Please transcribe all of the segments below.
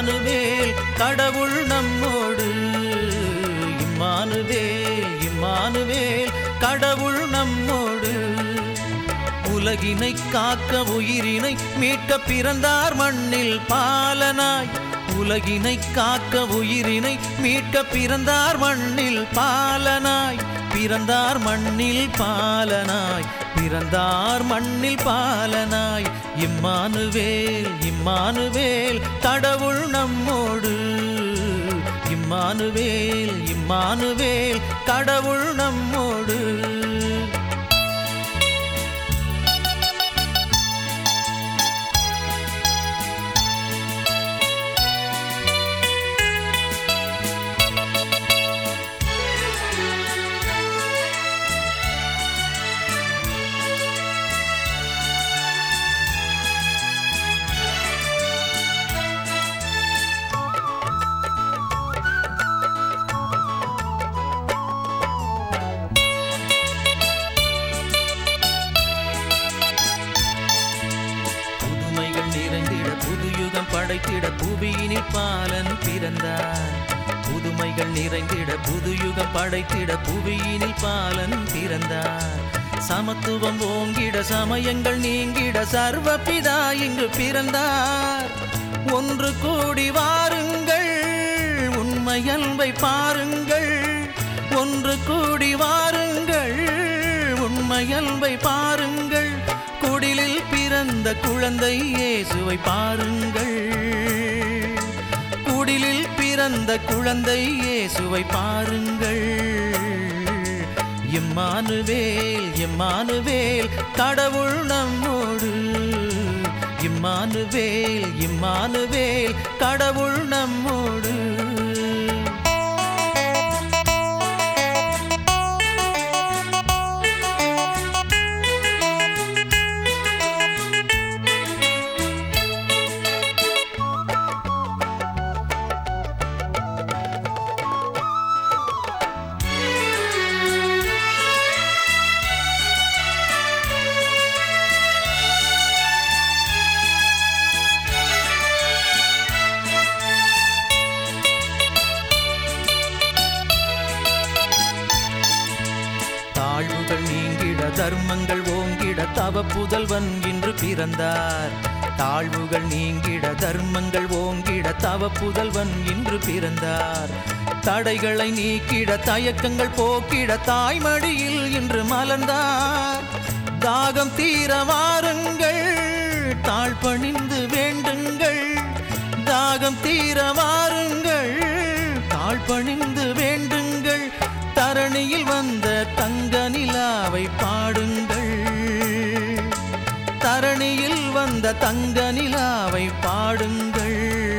Emmanuel கடவுள் நம்மோடு Emmanuel Emmanuel கடவுள் நம்மோடு உலகினை காக்க உயிரினை மீட்க பிறந்தார் மண்ணில் பாலனாய் உலகினை காக்க உயிரினை மீட்க பிறந்தார் மண்ணில் பாலனாய் பிறந்தார் மண்ணில் பாலனாய் பிறந்தார் மண்ணில் பாலனாய் இம்மானுவேல் இம்மானுவேல் கடவுள் நம்மோடு இம்மானுவேல் இம்மானுவேல் கடவுள் நம்மோடு புதுமைகள் நிறைந்திட புதுயுகம் படைத்திட புவியினில் பாலன் பிறந்தார் புதுமைகள் நிறைந்திட புதுயுகம் படைத்திட புவியினில் பாலன் பிறந்தார் சமத்துவம் ஓங்கிட சமயங்கள் நீங்கிட சர்வபிதா இங்கு பிறந்தார் ஒன்று கூடி வாருங்கள் உண்மை அன்பை பாருங்கள் ஒன்று கூடி வாருங்கள் உண்மை அன்பை பாருங்கள் குடிலில் பிறந்த குழந்தை இயேசுவை பாருங்கள் குடிலில் பிறந்த குழந்தை இயேசுவை பாருங்கள் இம்மானுவேல் இம்மானுவேல் கடவுள் நம்மோடு இம்மானுவேல் இம்மானுவேல் கடவுள் நம்மோடு தாழ்வுகள் நீங்கிட தர்மங்கள் ஓங்கிட தவ புதல்வன் இன்று பிறந்தார் தாழ்வுகள் நீங்கிட தர்மங்கள் ஓங்கிட தவ புதல்வன் இன்று பிறந்தார் தடைகளை நீக்கிட தயக்கங்கள் போக்கிட தாய்மடியில் இன்று மலர்ந்தார் தாகம் தீர வாருங்கள் தாழ்பணிந்து வேண்டுங்கள் தாகம் தீர வாருங்கள் தாழ்பணிந்து வேண்டுங்கள் தரணியில் வந்த தங்க நிலாவை பாடுங்கள் தரணியில் வந்த தங்க நிலாவை பாடுங்கள்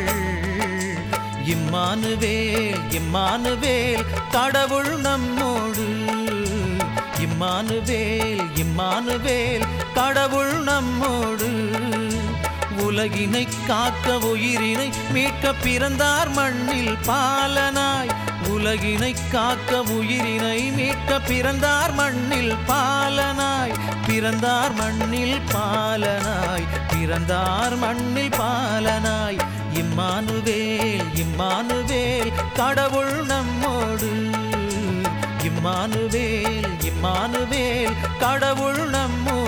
இம்மானுவேல் இம்மானுவேல் கடவுள் நம்மோடு இம்மானுவேல் இம்மானுவேல் கடவுள் நம்மோடு உலகினை காக்க உயிரினை மீட்க பிறந்தார் மண்ணில் பாலனாய் உலகினை காக்க உயிரினை மீட்க பிறந்தார் மண்ணில் பாலனாய் பிறந்தார் மண்ணில் பாலனாய் பிறந்தார் மண்ணில் பாலனாய் இம்மானுவேல் இம்மானுவேல் கடவுள் நம்மோடு இம்மானுவேல் இம்மானுவேல் கடவுள் நம்மோடு